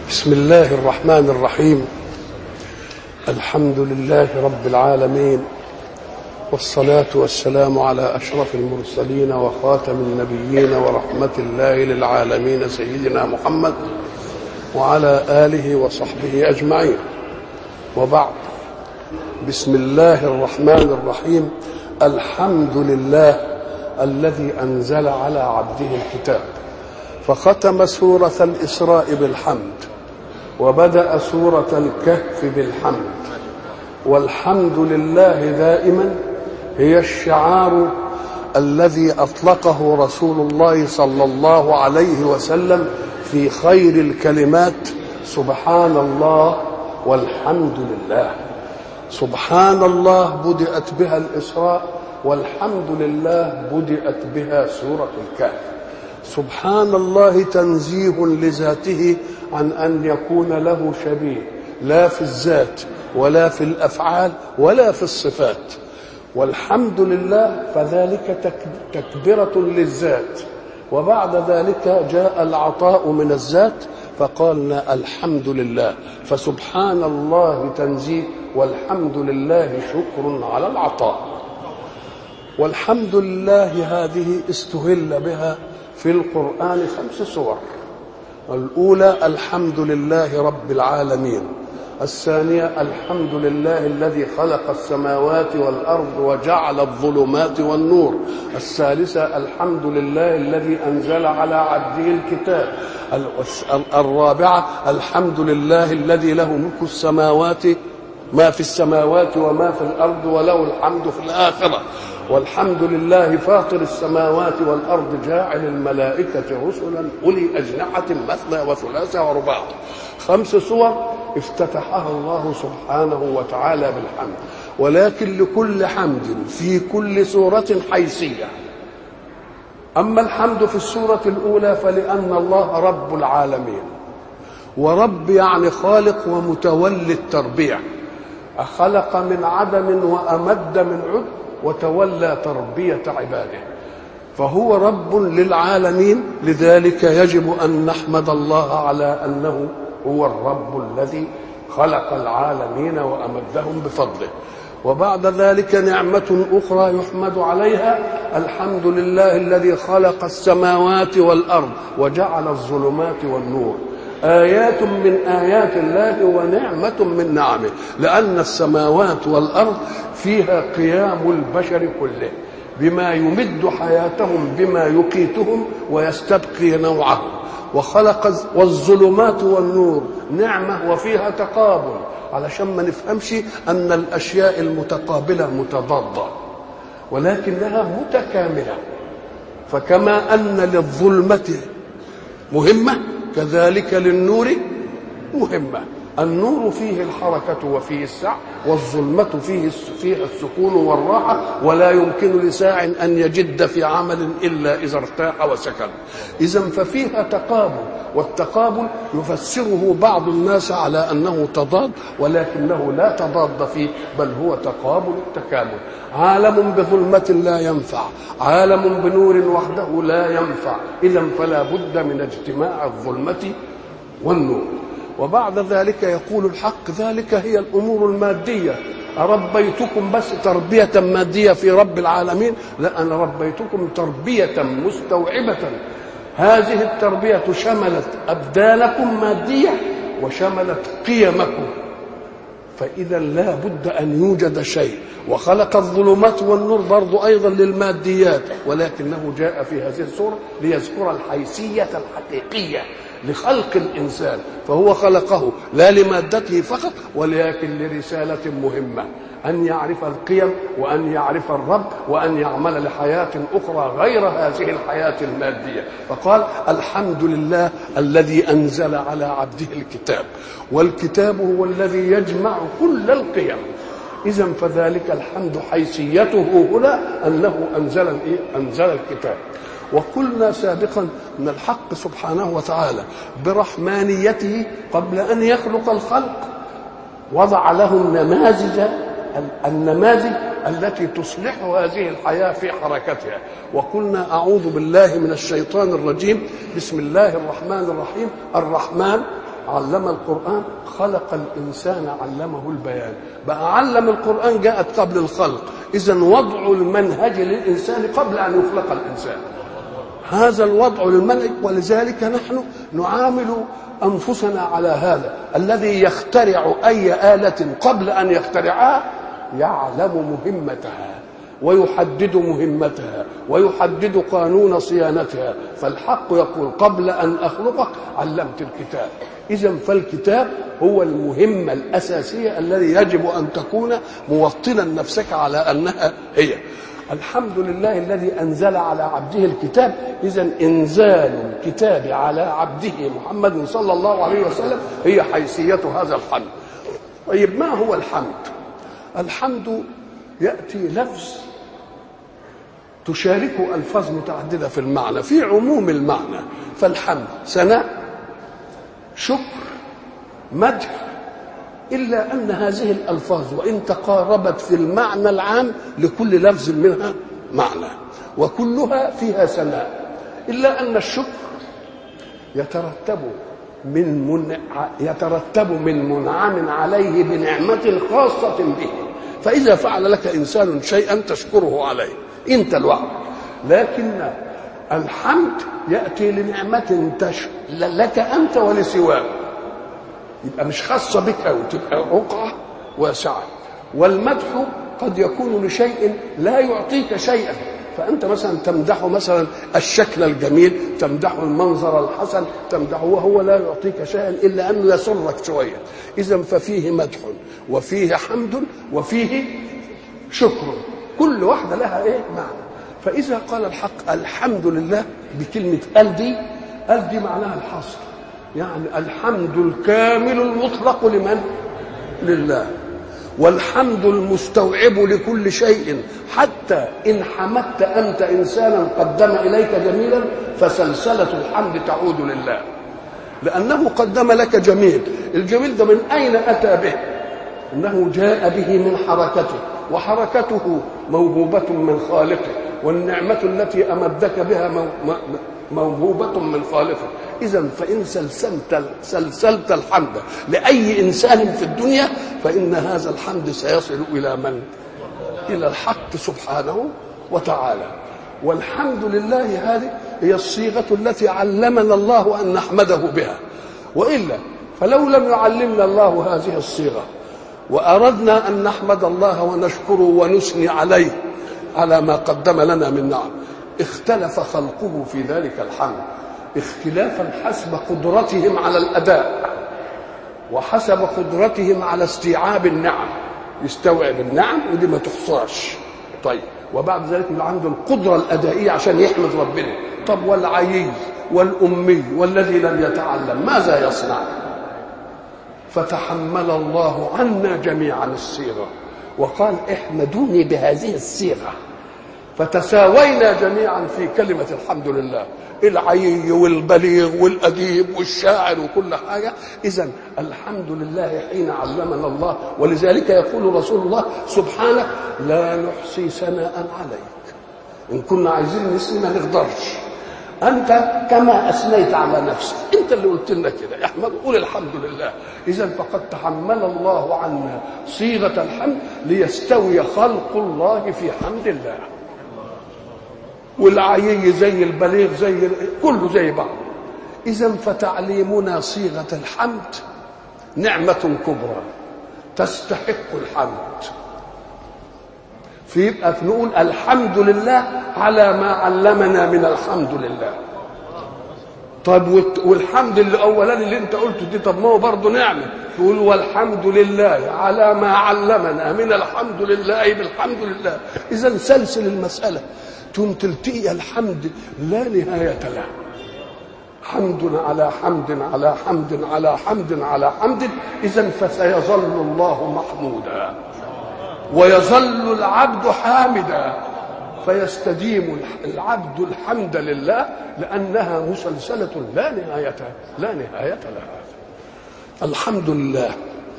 بسم الله الرحمن الرحيم الحمد لله رب العالمين والصلاة والسلام على أشرف المرسلين وخاتم النبيين ورحمة الله للعالمين سيدنا محمد وعلى آله وصحبه أجمعين وبعد بسم الله الرحمن الرحيم الحمد لله الذي أنزل على عبده الكتاب فختم سورة الإسراء بالحمد وبدأ سورة الكهف بالحمد والحمد لله دائما هي الشعار الذي أطلقه رسول الله صلى الله عليه وسلم في خير الكلمات سبحان الله والحمد لله سبحان الله بدأت بها الإسراء والحمد لله بدأت بها سورة الكهف سبحان الله تنزيه لذاته عن ان يكون له شبيه لا في الذات ولا في الافعال ولا في الصفات والحمد لله فذلك تكبره للذات وبعد ذلك جاء العطاء من الذات فقالنا الحمد لله فسبحان الله تنزيه والحمد لله شكر على العطاء والحمد لله هذه استهل بها في القرآن خمس سور الأولى الحمد لله رب العالمين الثانية الحمد لله الذي خلق السماوات والأرض وجعل الظلمات والنور الثالثة الحمد لله الذي أنزل على عبده الكتاب الرابعة الحمد لله الذي له ملك السماوات ما في السماوات وما في الأرض وله الحمد في الآخرة والحمد لله فاطر السماوات والارض جاعل الملائكه رسلا اولي اجنحه مثنى وثلاث ورباع خمس صور افتتحها الله سبحانه وتعالى بالحمد ولكن لكل حمد في كل سوره حيثيه اما الحمد في السوره الاولى فلان الله رب العالمين ورب يعني خالق ومتولي التربيه خلق من عدم وامد من عد وتولى تربية عباده فهو رب للعالمين لذلك يجب أن نحمد الله على أنه هو الرب الذي خلق العالمين وأمدهم بفضله وبعد ذلك نعمة أخرى يحمد عليها الحمد لله الذي خلق السماوات والأرض وجعل الظلمات والنور آيات من آيات الله ونعمة من نعمه لأن السماوات والأرض فيها قيام البشر كله بما يمد حياتهم بما يقيتهم ويستبقي نوعهم وخلق والظلمات والنور نعمة وفيها تقابل علشان ما نفهمش أن الأشياء المتقابلة متضادة ولكنها متكاملة فكما أن للظلمة مهمة كذلك للنور مهمة النور فيه الحركة وفيه السعي والظلمة فيه فيها السكون والراحة ولا يمكن لساع أن يجد في عمل إلا إذا ارتاح وسكن إذا ففيها تقابل والتقابل يفسره بعض الناس على أنه تضاد ولكنه لا تضاد فيه بل هو تقابل التكامل عالم بظلمة لا ينفع عالم بنور وحده لا ينفع إذا فلا بد من اجتماع الظلمة والنور وبعد ذلك يقول الحق ذلك هي الامور الماديه اربيتكم بس تربيه ماديه في رب العالمين لا انا ربيتكم تربيه مستوعبه هذه التربيه شملت ابدانكم ماديه وشملت قيمكم فإذا لا بد أن يوجد شيء وخلق الظلمات والنور برضو أيضا للماديات ولكنه جاء في هذه السورة ليذكر الحيثية الحقيقية لخلق الإنسان فهو خلقه لا لمادته فقط ولكن لرسالة مهمة أن يعرف القيم وأن يعرف الرب وأن يعمل لحياة أخرى غير هذه الحياة المادية فقال الحمد لله الذي أنزل على عبده الكتاب والكتاب هو الذي يجمع كل القيم إذا فذلك الحمد حيثيته هنا أنه أنزل الإيه؟ أنزل الكتاب وقلنا سابقا ان الحق سبحانه وتعالى برحمانيته قبل ان يخلق الخلق وضع لهم نماذج النماذج التي تصلح هذه الحياه في حركتها وقلنا اعوذ بالله من الشيطان الرجيم بسم الله الرحمن الرحيم الرحمن علم القرآن خلق الإنسان علمه البيان بقى علم القرآن جاءت قبل الخلق إذا وضع المنهج للإنسان قبل أن يخلق الإنسان هذا الوضع للمنهج ولذلك نحن نعامل أنفسنا على هذا الذي يخترع أي آلة قبل أن يخترعها يعلم مهمتها ويحدد مهمتها ويحدد قانون صيانتها فالحق يقول قبل أن أخلقك علمت الكتاب إذا فالكتاب هو المهمة الأساسية الذي يجب أن تكون موطنا نفسك على أنها هي الحمد لله الذي أنزل على عبده الكتاب إذا إنزال الكتاب على عبده محمد صلى الله عليه وسلم هي حيثية هذا الحمد طيب ما هو الحمد الحمد يأتي لفظ تشاركه ألفاظ متعددة في المعنى في عموم المعنى فالحمد ثناء شكر مدح إلا أن هذه الألفاظ وإن تقاربت في المعنى العام لكل لفظ منها معنى وكلها فيها ثناء إلا أن الشكر يترتب من من يترتب من منعم عليه بنعمة خاصة به فإذا فعل لك إنسان شيئا تشكره عليه أنت لوحدك لكن الحمد يأتي لنعمة تش... لك أنت ولسواك يبقى مش خاصة بك أو تبقى رقعة واسعة والمدح قد يكون لشيء لا يعطيك شيئا فأنت مثلا تمدحه مثلا الشكل الجميل تمدحه المنظر الحسن تمدحه وهو لا يعطيك شيئا إلا أنه يسرك شوية إذا ففيه مدح وفيه حمد وفيه شكر كل واحدة لها إيه معنى فإذا قال الحق الحمد لله بكلمة ال دي ال دي معناها الحصر يعني الحمد الكامل المطلق لمن؟ لله والحمد المستوعب لكل شيء حتى إن حمدت أنت إنسانا قدم إليك جميلا فسلسلة الحمد تعود لله لأنه قدم لك جميل الجميل ده من أين أتى به إنه جاء به من حركته وحركته موهوبة من خالقه والنعمة التي أمدك بها موهوبة من خالقه إذا فإن سلسلت سلسلت الحمد لأي إنسان في الدنيا فإن هذا الحمد سيصل إلى من؟ إلى الحق سبحانه وتعالى والحمد لله هذه هي الصيغة التي علمنا الله أن نحمده بها وإلا فلو لم يعلمنا الله هذه الصيغة وأردنا أن نحمد الله ونشكره ونثني عليه على ما قدم لنا من نعم اختلف خلقه في ذلك الحمد اختلافا حسب قدرتهم على الاداء وحسب قدرتهم على استيعاب النعم يستوعب النعم ودي ما تحصاش طيب وبعد ذلك اللي عنده القدرة الأدائية عشان يحمد ربنا طب والعيي والأمي والذي لم يتعلم ماذا يصنع فتحمل الله عنا جميعا الصيغة وقال احمدوني بهذه الصيغة فتساوينا جميعا في كلمة الحمد لله العيي والبليغ والأديب والشاعر وكل حاجة إذا الحمد لله حين علمنا الله ولذلك يقول رسول الله سبحانك لا نحصي ثناء عليك إن كنا عايزين نسمي ما نقدرش أنت كما أثنيت على نفسك أنت اللي قلت لنا كده احمد قول الحمد لله إذا فقد تحمل الله عنا صيغة الحمد ليستوي خلق الله في حمد الله والعيي زي البليغ زي كله زي بعض اذا فتعليمنا صيغه الحمد نعمه كبرى تستحق الحمد فيبقى نقول الحمد لله على ما علمنا من الحمد لله طب والحمد الاولاني اللي انت قلته دي طب ما هو برضه نعمه تقول والحمد لله على ما علمنا من الحمد لله بالحمد لله اذا سلسل المساله ثم تلتقي الحمد لا نهاية له حمد على حمد على حمد على حمد على حمد إذا فسيظل الله محمودا ويظل العبد حامدا فيستديم العبد الحمد لله لأنها مسلسلة لا نهاية لا نهاية لها الحمد لله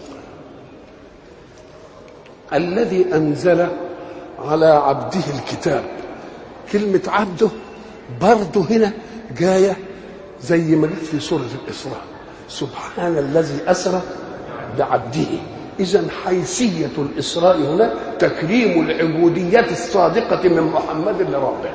الذي أنزل على عبده الكتاب كلمة عبده برضه هنا جاية زي ما جت في سورة الإسراء سبحان الذي أسرى بعبده إذا حيثية الإسراء هنا تكريم العبودية الصادقة من محمد لربه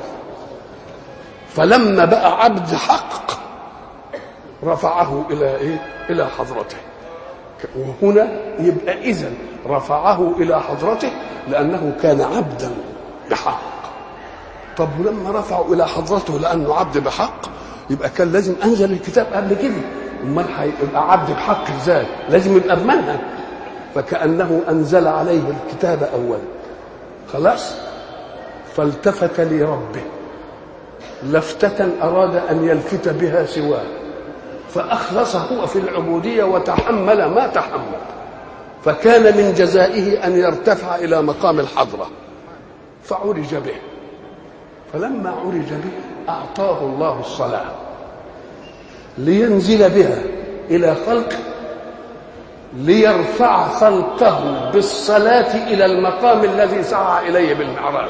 فلما بقى عبد حق رفعه إلى إيه؟ إلى حضرته وهنا يبقى إذا رفعه إلى حضرته لأنه كان عبدا بحق طب ولما رفعه إلى حضرته لأنه عبد بحق يبقى كان لازم أنزل الكتاب قبل كده امال هيبقى عبد بحق ازاي لازم يبقى بمنهج فكانه انزل عليه الكتاب اولا خلاص فالتفت لربه لفتة أراد أن يلفت بها سواه فأخلص هو في العبودية وتحمل ما تحمل فكان من جزائه أن يرتفع إلى مقام الحضرة فعرج به فلما عرج به أعطاه الله الصلاة لينزل بها إلى خلقه ليرفع خلقه بالصلاة إلى المقام الذي سعى إليه بالمعراج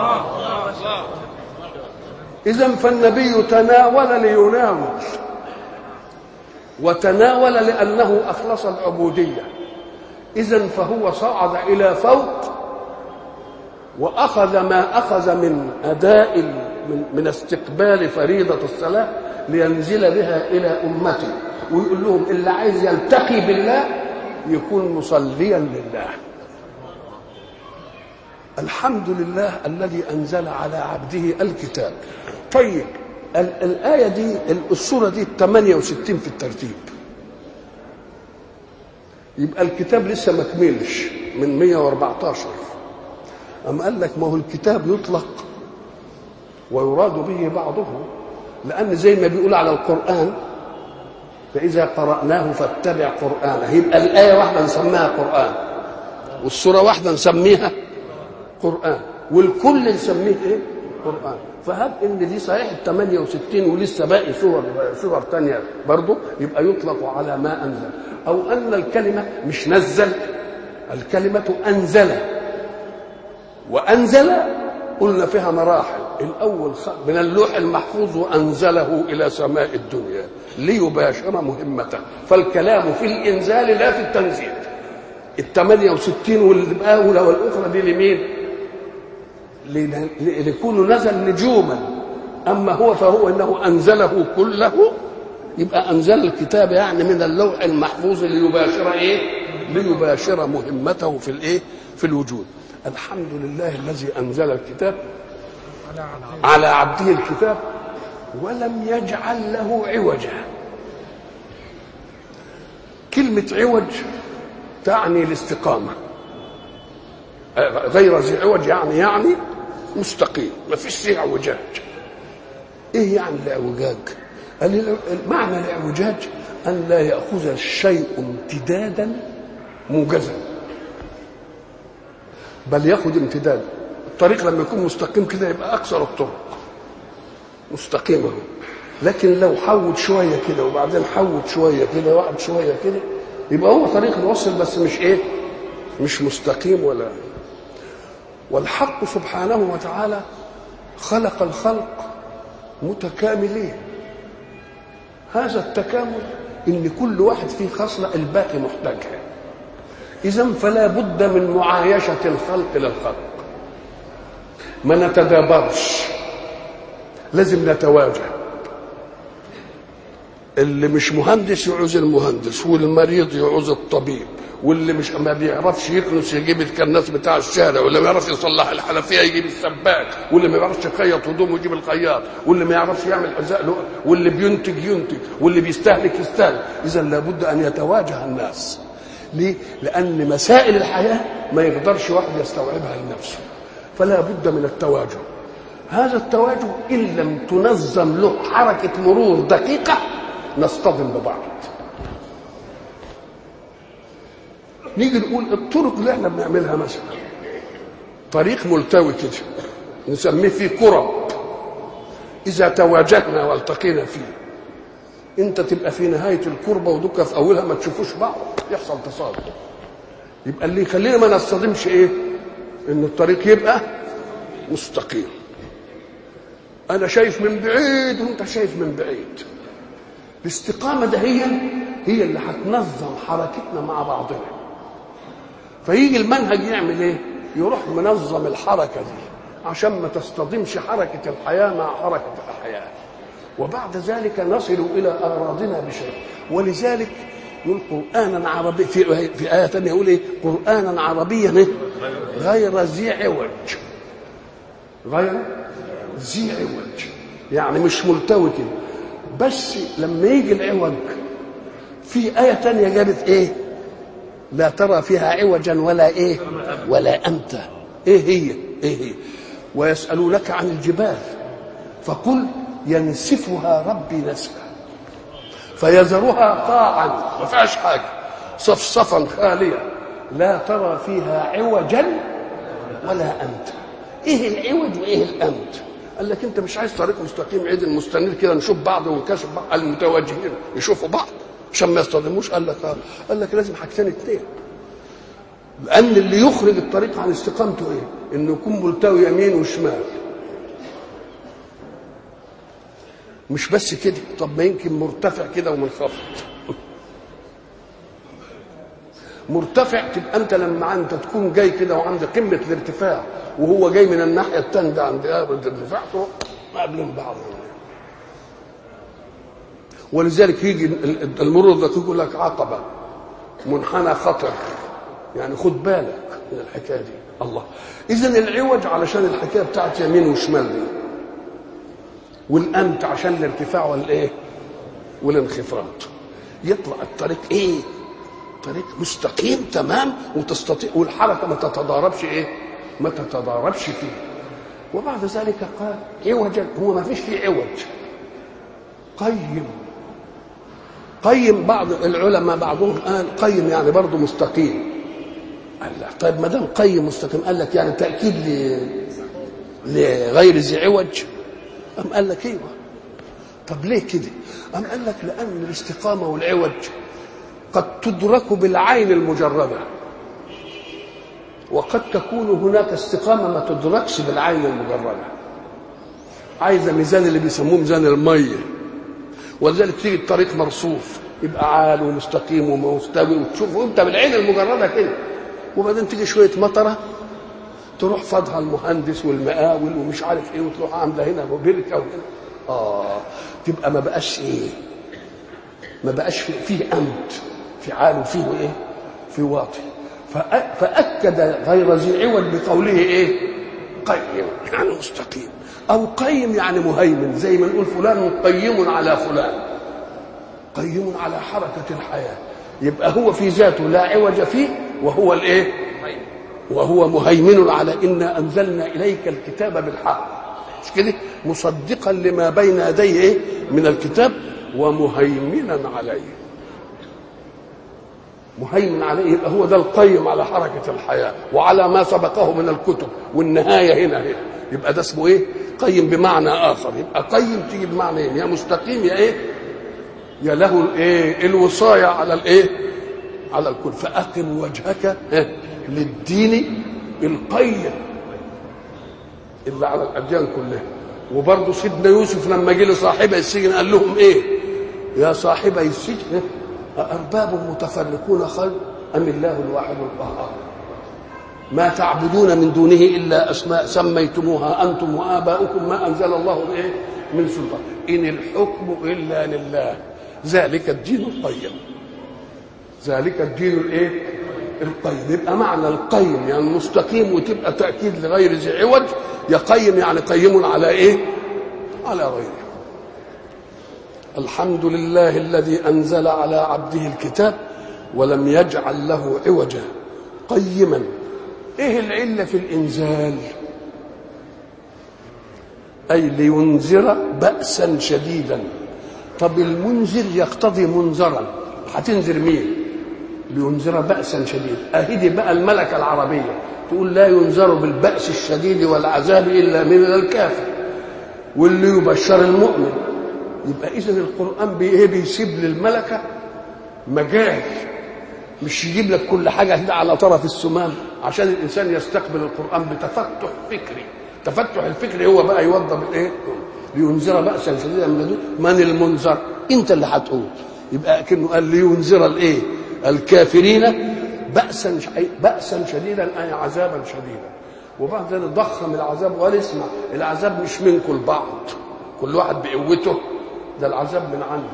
إذا فالنبي تناول ليناول وتناول لأنه أخلص العبودية إذا فهو صعد إلى فوق وأخذ ما أخذ من أداء من, من استقبال فريضة الصلاة لينزل بها إلى أمته ويقول لهم اللي عايز يلتقي بالله يكون مصليا لله الحمد لله الذي أنزل على عبده الكتاب طيب الآية دي السورة دي 68 في الترتيب يبقى الكتاب لسه ما كملش من 114 أم قال لك ما هو الكتاب يطلق ويراد به بعضه لأن زي ما بيقول على القرآن فإذا قرأناه فاتبع قرآنه يبقى الآية واحدة نسميها قرآن والسورة واحدة نسميها قرآن والكل نسميه إيه؟ قرآن فهب إن دي صحيح ال 68 ولسه باقي سور سور ثانية برضه يبقى يطلق على ما أنزل أو أن الكلمة مش نزل الكلمة أنزل وأنزل قلنا فيها مراحل الأول من اللوح المحفوظ وأنزله إلى سماء الدنيا ليباشر مهمته فالكلام في الإنزال لا في التنزيل ال 68 والأولى والأخرى دي لمين؟ ليكون نزل نجوما أما هو فهو أنه أنزله كله يبقى أنزل الكتاب يعني من اللوح المحفوظ ليباشر إيه؟ ليباشر مهمته في الإيه؟ في الوجود الحمد لله الذي أنزل الكتاب على عبده الكتاب ولم يجعل له عوجا كلمة عوج تعني الاستقامة غير ذي عوج يعني يعني مستقيم ما فيش فيه اعوجاج ايه يعني الاعوجاج قال معنى الاعوجاج ان لا ياخذ الشيء امتدادا موجزا بل ياخذ امتداد الطريق لما يكون مستقيم كده يبقى اكثر الطرق مستقيمه لكن لو حود شويه كده وبعدين حود شويه كده وقعد شويه كده يبقى هو طريق الوصل بس مش ايه مش مستقيم ولا والحق سبحانه وتعالى خلق الخلق متكاملين هذا التكامل ان كل واحد فيه خصله الباقي محتاجها اذا فلا بد من معايشه الخلق للخلق ما نتدابرش لازم نتواجه اللي مش مهندس يعوز المهندس والمريض يعوز الطبيب واللي مش ما بيعرفش يكنس يجيب الكناس بتاع الشارع واللي ما يعرفش يصلح الحنفيه يجيب السباك واللي ما يعرفش يخيط هدومه يجيب الخياط واللي ما يعرفش يعمل حذاء له واللي بينتج ينتج واللي بيستهلك يستهلك اذا لابد ان يتواجه الناس ليه؟ لان مسائل الحياه ما يقدرش واحد يستوعبها لنفسه فلا بد من التواجه هذا التواجه ان لم تنظم له حركه مرور دقيقه نصطدم ببعض نيجي نقول الطرق اللي احنا بنعملها مثلا طريق ملتوي كده نسميه فيه كرب اذا تواجهنا والتقينا فيه انت تبقى في نهايه الكربه ودك في اولها ما تشوفوش بعض يحصل تصادم يبقى اللي يخلينا ما نصطدمش ايه ان الطريق يبقى مستقيم انا شايف من بعيد وانت شايف من بعيد الاستقامه ده هي هي اللي هتنظم حركتنا مع بعضنا فيجي المنهج يعمل ايه يروح منظم الحركه دي عشان ما تصطدمش حركه الحياه مع حركه الحياه وبعد ذلك نصل الى اغراضنا بشيء ولذلك يقول قرانا عربيا في في ايه ثانيه يقول ايه قرانا عربيا إيه؟ غير ذي عوج غير ذي عوج يعني مش ملتوي كده بس لما يجي العوج في آية تانية جابت إيه؟ لا ترى فيها عوجا ولا إيه؟ ولا أمتا إيه هي؟ إيه هي؟ ويسألونك عن الجبال فقل ينسفها ربي نسفا فيذرها قاعا ما فيهاش حاجة صفصفا خالية لا ترى فيها عوجا ولا أمتا إيه العوج وإيه الأمت؟ قال لك أنت مش عايز طريق مستقيم عدل مستنير كده نشوف بعض ونكشف بعض المتوجهين يشوفوا بعض عشان ما يصطدموش قال لك آه. قال لك لازم حاجتين اتنين لان اللي يخرج الطريق عن استقامته ايه انه يكون ملتوي يمين وشمال مش بس كده طب ما يمكن مرتفع كده ومنخفض مرتفع تبقى انت لما انت تكون جاي كده وعند قمه الارتفاع وهو جاي من الناحيه الثانيه عند الارتفاع قابلين بعض ولذلك يجي المرور الدقيق يقول لك عقبه منحنى خطر يعني خد بالك من الحكايه دي الله اذا العوج علشان الحكايه بتاعت يمين وشمال دي والامت عشان الارتفاع والايه والانخفاض يطلع الطريق ايه طريق مستقيم تمام وتستطيع والحركه ما تتضاربش ايه ما تتضاربش فيه وبعد ذلك قال عوجا هو ما فيش فيه عوج قيم قيم بعض العلماء بعضهم قال قيم يعني برضه مستقيم قال لا طيب ما دام قيم مستقيم قال لك يعني تاكيد ل... لغير ذي عوج أم قال لك ايوه طب ليه كده؟ أم قال لك لأن الاستقامة والعوج قد تدرك بالعين المجردة وقد تكون هناك استقامة ما تدركش بالعين المجردة عايزة ميزان اللي بيسموه ميزان المية ولذلك تيجي الطريق مرصوف يبقى عال ومستقيم ومستوي وتشوفه انت بالعين المجرده كده وبعدين تيجي شويه مطره تروح فاضها المهندس والمقاول ومش عارف ايه وتروح عامله هنا وبركه وهنا اه تبقى ما بقاش ايه ما بقاش فيه, فيه امت في عال وفيه ايه في واطي فاكد غير ذي عوج بقوله ايه قيم يعني مستقيم او قيم يعني مهيمن زي ما نقول فلان قيم على فلان قيم على حركه الحياه يبقى هو في ذاته لا عوج فيه وهو الايه وهو مهيمن على انا انزلنا اليك الكتاب بالحق مش كده مصدقا لما بين يديه ايه من الكتاب ومهيمنا عليه مهيمن عليه يبقى هو ده القيم على حركه الحياه وعلى ما سبقه من الكتب والنهايه هنا هنا يبقى ده اسمه ايه قيم بمعنى اخر يبقى قيم تيجي بمعنى ايه يا مستقيم يا ايه يا له الايه الوصايه على الايه على الكل فاقم وجهك إيه؟ للدين القيم اللي على الاديان كلها وبرضه سيدنا يوسف لما جه لصاحبه السجن قال لهم ايه يا صاحبي السجن أأرباب متفرقون خير أم الله الواحد القهار ما تعبدون من دونه إلا أسماء سميتموها أنتم وآباؤكم ما أنزل الله بإيه من سلطان إن الحكم إلا لله ذلك الدين القيم ذلك الدين الايه القيم يبقى معنى القيم يعني مستقيم وتبقى تأكيد لغير ذي عوج يا قيم يعني قيم على ايه على غيره الحمد لله الذي انزل على عبده الكتاب ولم يجعل له عوجا قيما ايه العله في الانزال اي لينذر باسا شديدا طب المنذر يقتضي منذرا هتنذر مين لينذر باسا شديدا اهدي بقى الملكه العربيه تقول لا ينذر بالباس الشديد والعذاب الا من الكافر واللي يبشر المؤمن يبقى اذا القران بايه بيسيب للملكه مجال مش يجيب لك كل حاجه كده على طرف السمام عشان الانسان يستقبل القران بتفتح فكري تفتح الفكري هو بقى يوضب الايه لينذر باسا شديدا من لدن من المنذر انت اللي هتقول يبقى كأنه قال لينذر الايه الكافرين بأسا بأسا شديدا أي عذابا شديدا وبعد ذلك ضخم العذاب وقال اسمع العذاب مش منكم البعض كل واحد بقوته ده العذاب من عنده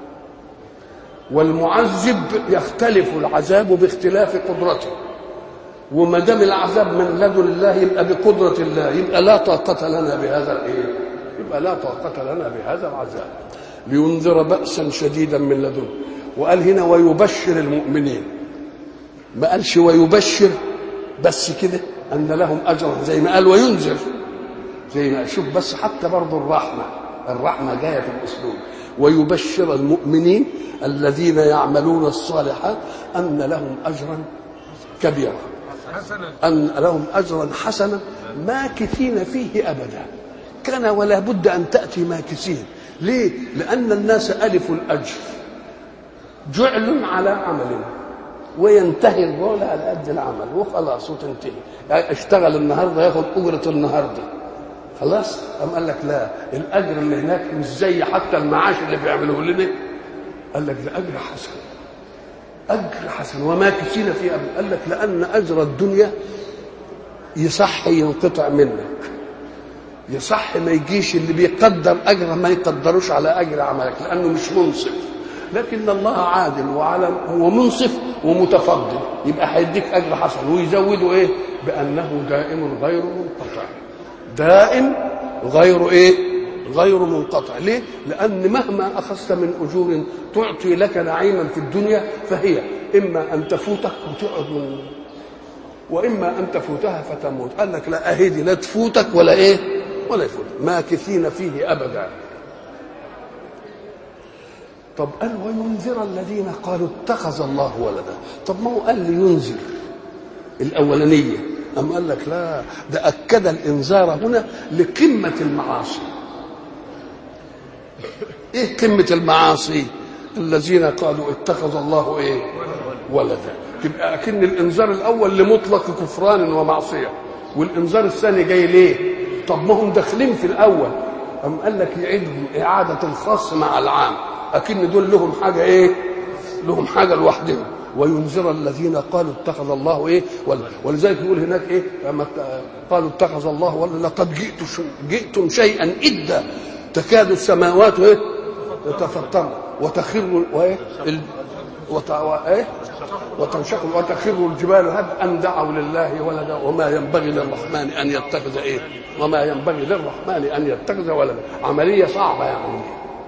والمعذب يختلف العذاب باختلاف قدرته وما دام العذاب من لدن الله يبقى بقدرة الله يبقى لا طاقة لنا بهذا الايه؟ يبقى لا طاقة لنا بهذا العذاب لينذر بأسا شديدا من لدنه وقال هنا ويبشر المؤمنين ما قالش ويبشر بس كده أن لهم أجرا زي ما قال وينذر زي ما شوف بس حتى برضه الرحمة الرحمة جاية في الأسلوب ويبشر المؤمنين الذين يعملون الصالحات أن لهم أجرا كبيرا أن لهم أجرا حسنا ماكثين فيه أبدا كان ولا بد أن تأتي ماكثين ليه؟ لأن الناس ألفوا الأجر جعل على عمل وينتهي الجعل على قد العمل وخلاص وتنتهي يعني اشتغل النهارده ياخد أجرة النهارده خلاص قام قال لك لا الأجر اللي هناك مش زي حتى المعاش اللي بيعملوه لنا قال لك ده أجر حسن أجر حسن وماكثين فيه أبدا قال لك لأن أجر الدنيا يصح ينقطع منك يصح ما يجيش اللي بيقدر اجر ما يقدروش على اجر عملك لانه مش منصف لكن الله عادل وعلم ومنصف ومتفضل يبقى هيديك اجر حسن ويزوده ايه بانه دائم غير منقطع دائم غير ايه غير منقطع ليه لان مهما اخذت من اجور تعطي لك نعيما في الدنيا فهي اما ان تفوتك وتقعد من واما ان تفوتها فتموت قال لك لا اهدي لا تفوتك ولا ايه ولا يفوت ماكثين فيه ابدا طب قال وينذر الذين قالوا اتخذ الله ولدا طب ما هو قال لينذر الاولانيه أم قال لك لا ده أكد الإنذار هنا لقمة المعاصي إيه قمة المعاصي الذين قالوا اتخذ الله إيه ولدا تبقى أكن الإنذار الأول لمطلق كفران ومعصية والإنذار الثاني جاي ليه طب ما هم داخلين في الأول أم قال لك يعيدهم إعادة الخاص مع العام أكن دول لهم حاجة إيه لهم حاجة لوحدهم وينذر الذين قالوا اتخذ الله ايه ولذلك يقول هناك ايه لما قالوا اتخذ الله ولا لقد جئت جئتم شيئا ادا تكاد السماوات ايه تتفطرن وتخر وايه وت... ايه وتنشق وتخر الجبال هد ان دعوا لله ولدا وما ينبغي للرحمن ان يتخذ ايه وما ينبغي للرحمن ان يتخذ ولدا عمليه صعبه يعني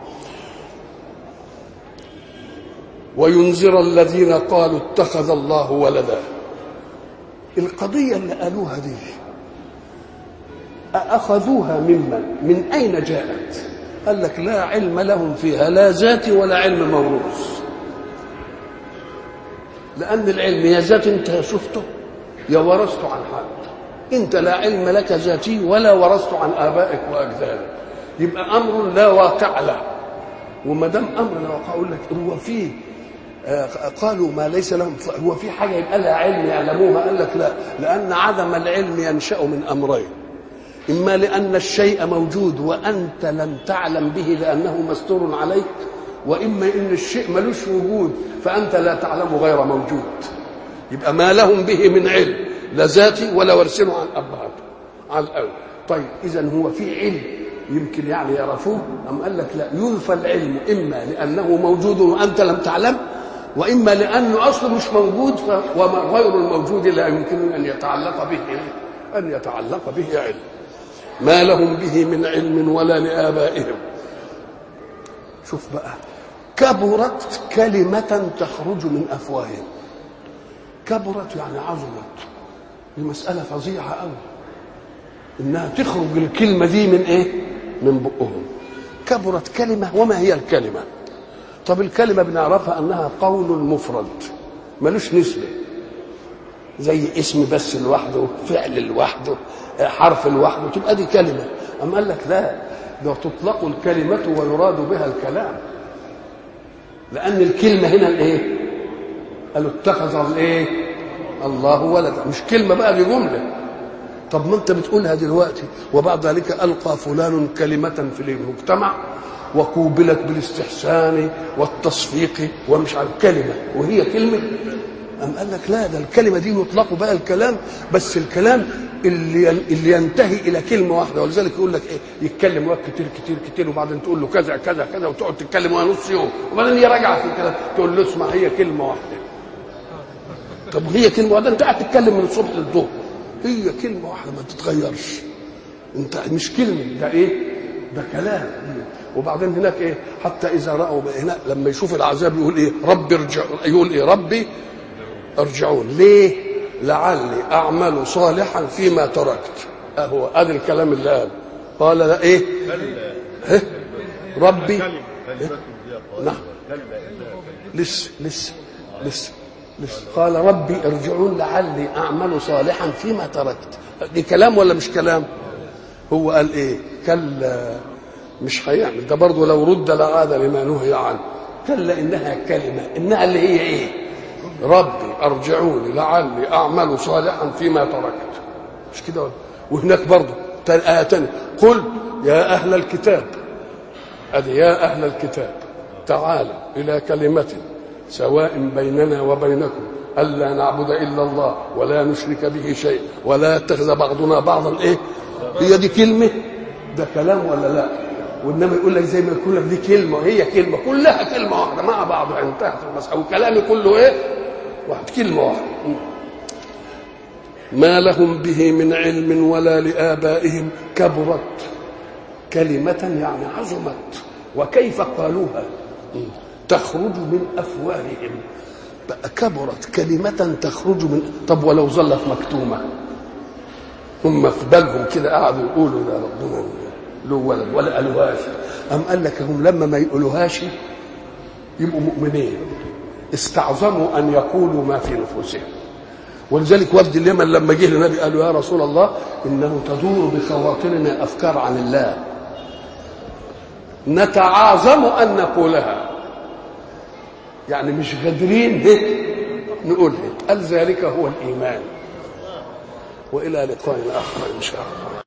وينذر الذين قالوا اتخذ الله ولدا القضية اللي قالوها دي أخذوها ممن من أين جاءت قال لك لا علم لهم فيها لا ذاتي ولا علم موروث لأن العلم يا ذات أنت شفته يا ورثته عن حد أنت لا علم لك ذاتي ولا ورثته عن آبائك وأجدادك يبقى أمر لا واقع له وما دام أمر لا واقع أقول لك هو فيه قالوا ما ليس لهم هو في حاجه يبقى لها علم يعلموها قال لك لا لان عدم العلم ينشا من امرين اما لان الشيء موجود وانت لم تعلم به لانه مستور عليك واما ان الشيء ملوش وجود فانت لا تعلم غير موجود يبقى ما لهم به من علم لا ذاتي ولا ورثنه عن ابهاتهم عن الاول طيب اذا هو في علم يمكن يعني يعرفوه أم قال لك لا ينفى العلم إما لأنه موجود وأنت لم تعلم واما لانه اصله مش موجود وغير الموجود لا يمكن ان يتعلق به ان يتعلق به علم ما لهم به من علم ولا لابائهم شوف بقى كبرت كلمة تخرج من أفواههم كبرت يعني عظمت دي مسألة فظيعة أوي إنها تخرج الكلمة دي من إيه؟ من بقهم كبرت كلمة وما هي الكلمة؟ طب الكلمة بنعرفها أنها قول مفرد ملوش نسبة زي اسم بس لوحده فعل لوحده حرف لوحده تبقى دي كلمة أم قال لك لا ده تطلق الكلمة ويراد بها الكلام لأن الكلمة هنا الإيه؟ قالوا اتخذ الإيه؟ الله ولدا مش كلمة بقى دي جملة طب ما أنت بتقولها دلوقتي وبعد ذلك ألقى فلان كلمة في المجتمع وقوبلت بالاستحسان والتصفيق ومش عارف كلمه وهي كلمه أم قال لك لا ده الكلمه دي يطلق بقى الكلام بس الكلام اللي اللي ينتهي الى كلمه واحده ولذلك يقول لك ايه يتكلم وقت كتير كتير كتير وبعدين تقول له كذا كذا كذا وتقعد تتكلم وهي نص يوم وبعدين هي راجعه في الكلام تقول له اسمع هي كلمه واحده طب هي كلمه واحده انت قاعد تتكلم من الصبح للظهر هي كلمه واحده ما تتغيرش انت مش كلمه ده ايه ده كلام وبعدين هناك ايه حتى اذا راوا هناك لما يشوف العذاب يقول ايه ربي ارجع يقول ايه ربي ارجعون ليه لعلي اعمل صالحا فيما تركت اهو ادي الكلام اللي قال قال لا ايه إيه؟ ربي إيه؟ نعم لسه لسه لسه لسه قال ربي ارجعون لعلي اعمل صالحا فيما تركت دي كلام ولا مش كلام هو قال ايه كلا مش هيعمل ده برضه لو رد لعاد لما نهي عنه كلا انها كلمه انها اللي هي ايه ربي ارجعوني لعلي اعمل صالحا فيما تركت مش كده وهناك برضه آية تانية قل يا أهل الكتاب أدي يا أهل الكتاب تعالوا إلى كلمة سواء بيننا وبينكم ألا نعبد إلا الله ولا نشرك به شيء ولا يتخذ بعضنا بعضا إيه هي دي كلمة ده كلام ولا لا وإنما يقول لك زي ما يقول لك دي كلمة هي كلمة كلها كلمة واحدة مع بعض انتهت المسألة وكلامي كله إيه واحد كلمة واحدة ما لهم به من علم ولا لآبائهم كبرت كلمة يعني عظمت وكيف قالوها تخرج من أفواههم بقى كبرت كلمة تخرج من طب ولو ظلت مكتومة هم في بالهم كده قعدوا يقولوا ده ربنا له ولد ولا قالوهاش أم قال لك هم لما ما يقولوهاش يبقوا مؤمنين استعظموا أن يقولوا ما في نفوسهم ولذلك وفد اليمن لما جه للنبي قالوا يا رسول الله انه تدور بخواطرنا افكار عن الله نتعاظم ان نقولها يعني مش قادرين نقولها قال ذلك هو الايمان والى لقاء اخر ان شاء الله